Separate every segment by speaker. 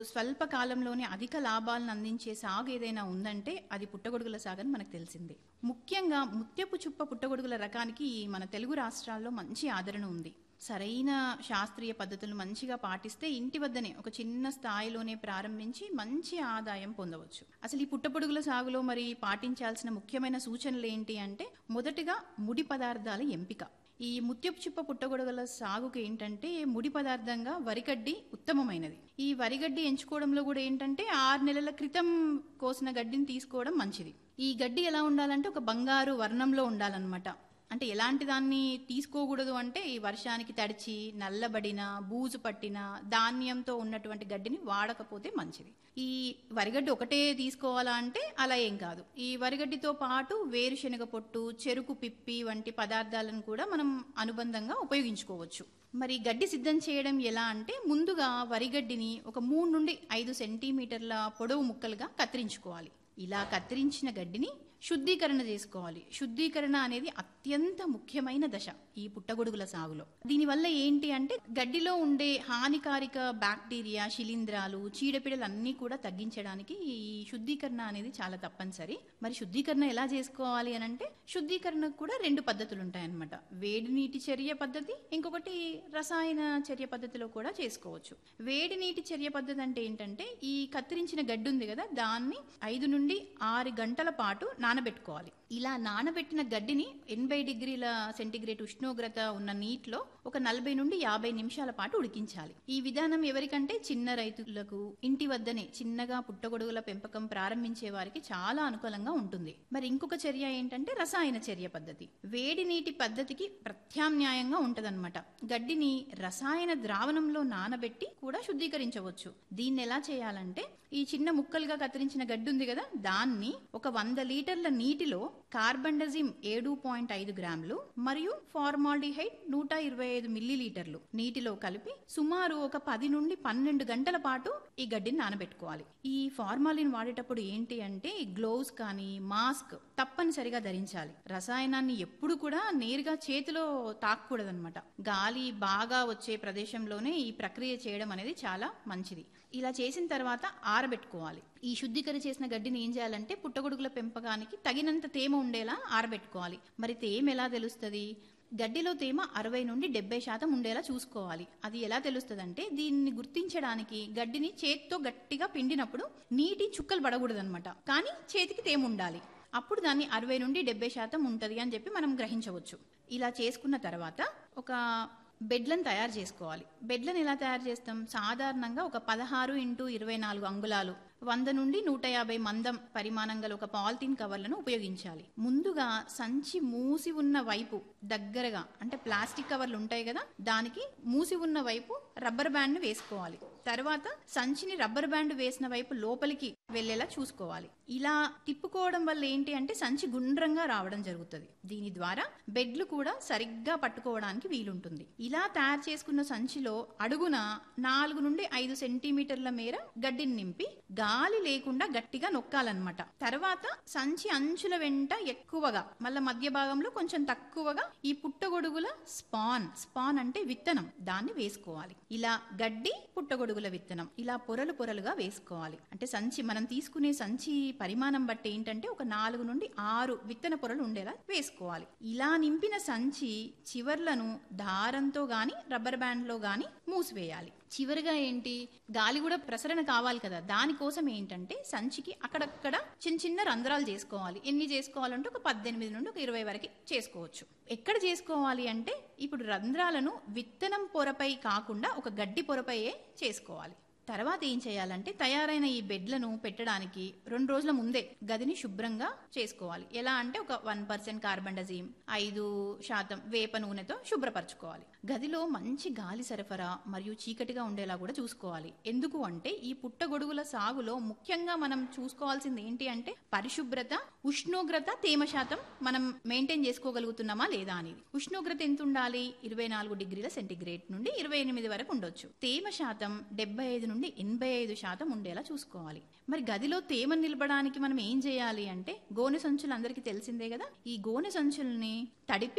Speaker 1: స్వల్ప కాలంలోనే అధిక లాభాలను అందించే సాగు ఏదైనా ఉందంటే అది పుట్టగొడుగుల సాగు అని మనకు తెలిసిందే ముఖ్యంగా ముత్యపు చుప్ప పుట్టగొడుగుల రకానికి ఈ మన తెలుగు రాష్ట్రాల్లో మంచి ఆదరణ ఉంది సరైన శాస్త్రీయ పద్ధతులు మంచిగా పాటిస్తే ఇంటి వద్దనే ఒక చిన్న స్థాయిలోనే ప్రారంభించి మంచి ఆదాయం పొందవచ్చు అసలు ఈ పుట్టపొడుగుల సాగులో మరి పాటించాల్సిన ముఖ్యమైన సూచనలు ఏంటి అంటే మొదటగా ముడి పదార్థాల ఎంపిక ఈ ముత్యపు చిప్ప పుట్టగొడుగుల సాగుకు ఏంటంటే ముడి పదార్థంగా వరిగడ్డి ఉత్తమమైనది ఈ వరిగడ్డి ఎంచుకోవడంలో కూడా ఏంటంటే ఆరు నెలల క్రితం కోసిన గడ్డిని తీసుకోవడం మంచిది ఈ గడ్డి ఎలా ఉండాలంటే ఒక బంగారు వర్ణంలో ఉండాలన్నమాట అంటే ఎలాంటి దాన్ని తీసుకోకూడదు అంటే ఈ వర్షానికి తడిచి నల్లబడిన బూజు పట్టిన ధాన్యంతో ఉన్నటువంటి గడ్డిని వాడకపోతే మంచిది ఈ వరిగడ్డి ఒకటే తీసుకోవాలా అంటే అలా ఏం కాదు ఈ వరిగడ్డితో పాటు వేరుశనగ పొట్టు చెరుకు పిప్పి వంటి పదార్థాలను కూడా మనం అనుబంధంగా ఉపయోగించుకోవచ్చు మరి గడ్డి సిద్ధం చేయడం ఎలా అంటే ముందుగా వరిగడ్డిని ఒక మూడు నుండి ఐదు సెంటీమీటర్ల పొడవు ముక్కలుగా కత్తిరించుకోవాలి ఇలా కత్తిరించిన గడ్డిని శుద్ధీకరణ చేసుకోవాలి శుద్ధీకరణ అనేది అత్యంత ముఖ్యమైన దశ ఈ పుట్టగొడుగుల సాగులో దీనివల్ల ఏంటి అంటే గడ్డిలో ఉండే హానికారిక బ్యాక్టీరియా శిలీంధ్రాలు చీడపీడలు అన్నీ కూడా తగ్గించడానికి ఈ శుద్ధీకరణ అనేది చాలా తప్పనిసరి మరి శుద్ధీకరణ ఎలా చేసుకోవాలి అని అంటే శుద్ధీకరణకు కూడా రెండు పద్ధతులు ఉంటాయన్నమాట వేడి నీటి చర్య పద్ధతి ఇంకొకటి రసాయన చర్య పద్ధతిలో కూడా చేసుకోవచ్చు వేడి నీటి చర్య పద్ధతి అంటే ఏంటంటే ఈ కత్తిరించిన గడ్డి ఉంది కదా దాన్ని ఐదు నుండి ఆరు గంటల పాటు నానబెట్టుకోవాలి ఇలా నానబెట్టిన గడ్డిని ఎనభై డిగ్రీల సెంటిగ్రేడ్ ఉష్ణోగ్రత ఉన్న నీటిలో ఒక నలభై నుండి యాభై నిమిషాల పాటు ఉడికించాలి ఈ విధానం ఎవరికంటే చిన్న రైతులకు ఇంటి వద్దనే చిన్నగా పుట్టగొడుగుల పెంపకం ప్రారంభించే వారికి చాలా అనుకూలంగా ఉంటుంది మరి ఇంకొక చర్య ఏంటంటే రసాయన చర్య పద్ధతి వేడి నీటి పద్ధతికి ప్రత్యామ్నాయంగా ఉంటదన్నమాట గడ్డిని రసాయన ద్రావణంలో నానబెట్టి కూడా శుద్ధీకరించవచ్చు దీన్ని ఎలా చేయాలంటే ఈ చిన్న ముక్కలుగా కత్తిరించిన గడ్డి ఉంది కదా దాన్ని ఒక వంద లీటర్ల నీటిలో కార్బండజిమ్ ఏడు పాయింట్ ఐదు గ్రాములు మరియు ఫార్మాల్డిహైడ్ నూట ఇరవై ఐదు మిల్లీ లీటర్లు నీటిలో కలిపి సుమారు ఒక పది నుండి పన్నెండు గంటల పాటు ఈ గడ్డిని నానబెట్టుకోవాలి ఈ ఫార్మాలిన్ వాడేటప్పుడు ఏంటి అంటే గ్లోవ్స్ కానీ మాస్క్ తప్పనిసరిగా ధరించాలి రసాయనాన్ని ఎప్పుడు కూడా నేరుగా చేతిలో తాకూడదనమాట గాలి బాగా వచ్చే ప్రదేశంలోనే ఈ ప్రక్రియ చేయడం అనేది చాలా మంచిది ఇలా చేసిన తర్వాత ఆరబెట్టుకోవాలి ఈ శుద్ధీకరణ చేసిన గడ్డిని ఏం చేయాలంటే పుట్టగొడుగుల పెంపకానికి తగినంత తేమ ఉండేలా ఆరబెట్టుకోవాలి మరి తేమ ఎలా తెలుస్తుంది గడ్డిలో తేమ అరవై నుండి డెబ్బై శాతం ఉండేలా చూసుకోవాలి అది ఎలా తెలుస్తుంది అంటే దీన్ని గుర్తించడానికి గడ్డిని చేతితో గట్టిగా పిండినప్పుడు నీటి చుక్కలు పడకూడదనమాట కానీ చేతికి తేమ ఉండాలి అప్పుడు దాన్ని అరవై నుండి డెబ్బై శాతం ఉంటుంది అని చెప్పి మనం గ్రహించవచ్చు ఇలా చేసుకున్న తర్వాత ఒక బెడ్లను తయారు చేసుకోవాలి బెడ్లను ఎలా తయారు చేస్తాం సాధారణంగా ఒక పదహారు ఇంటూ ఇరవై నాలుగు అంగుళాలు వంద నుండి నూట యాభై మందం పరిమాణం గల ఒక పాలిథిన్ కవర్లను ఉపయోగించాలి ముందుగా సంచి మూసి ఉన్న వైపు దగ్గరగా అంటే ప్లాస్టిక్ కవర్లు ఉంటాయి కదా దానికి మూసి ఉన్న వైపు రబ్బర్ బ్యాండ్ వేసుకోవాలి తర్వాత సంచిని రబ్బర్ బ్యాండ్ వేసిన వైపు లోపలికి వెళ్లేలా చూసుకోవాలి ఇలా తిప్పుకోవడం వల్ల ఏంటి అంటే సంచి గుండ్రంగా రావడం జరుగుతుంది దీని ద్వారా బెడ్లు కూడా సరిగ్గా పట్టుకోవడానికి వీలుంటుంది ఇలా తయారు చేసుకున్న సంచిలో అడుగున నాలుగు నుండి ఐదు సెంటీమీటర్ల మేర గడ్డిని నింపి గాలి లేకుండా గట్టిగా నొక్కాలన్నమాట తర్వాత సంచి అంచుల వెంట ఎక్కువగా మళ్ళీ మధ్య భాగంలో కొంచెం తక్కువగా ఈ పుట్టగొడుగుల స్పాన్ స్పాన్ అంటే విత్తనం దాన్ని వేసుకోవాలి ఇలా గడ్డి పుట్టగొడుగుల విత్తనం ఇలా పొరలు పొరలుగా వేసుకోవాలి అంటే సంచి మనం తీసుకునే సంచి పరిమాణం బట్టి ఏంటంటే ఒక నాలుగు నుండి ఆరు విత్తన పొరలు ఉండేలా వేసుకోవాలి ఇలా నింపిన సంచి చివర్లను దారంతో గాని రబ్బర్ బ్యాండ్ లో గాని మూసివేయాలి చివరిగా ఏంటి గాలి కూడా ప్రసరణ కావాలి కదా దానికోసం ఏంటంటే సంచికి అక్కడక్కడ చిన్న చిన్న రంధ్రాలు చేసుకోవాలి ఎన్ని చేసుకోవాలంటే ఒక పద్దెనిమిది నుండి ఒక ఇరవై వరకు చేసుకోవచ్చు ఎక్కడ చేసుకోవాలి అంటే ఇప్పుడు రంధ్రాలను విత్తనం పొరపై కాకుండా ఒక గడ్డి పొరపైయే చేసుకోవాలి తర్వాత ఏం చేయాలంటే తయారైన ఈ బెడ్లను పెట్టడానికి రెండు రోజుల ముందే గదిని శుభ్రంగా చేసుకోవాలి ఎలా అంటే ఒక వన్ పర్సెంట్ కార్బన్ డజీమ్ ఐదు శాతం వేప నూనెతో శుభ్రపరచుకోవాలి గదిలో మంచి గాలి సరఫరా మరియు చీకటిగా ఉండేలా కూడా చూసుకోవాలి ఎందుకు అంటే ఈ పుట్టగొడుగుల సాగులో ముఖ్యంగా మనం చూసుకోవాల్సింది ఏంటి అంటే పరిశుభ్రత ఉష్ణోగ్రత తేమ శాతం మనం మెయింటైన్ చేసుకోగలుగుతున్నామా లేదా అనేది ఉష్ణోగ్రత ఎంత ఉండాలి ఇరవై నాలుగు డిగ్రీల సెంటిగ్రేడ్ నుండి ఇరవై ఎనిమిది వరకు ఉండొచ్చు తేమ శాతం డెబ్బై ఐదు నుండి ఎనభై ఐదు శాతం ఉండేలా చూసుకోవాలి మరి గదిలో తేమ నిలపడానికి మనం ఏం చేయాలి అంటే గోనె సంచులు అందరికీ తెలిసిందే కదా ఈ గోనె సంచుల్ని తడిపి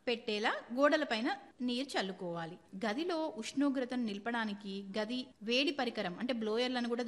Speaker 1: పెట్టేలా గోడలపైన నీరు చల్లుకోవాలి గదిలో ఉష్ణోగ్రతను నిలపడానికి గది వేడి పరికరం అంటే బ్లోయర్లను కూడా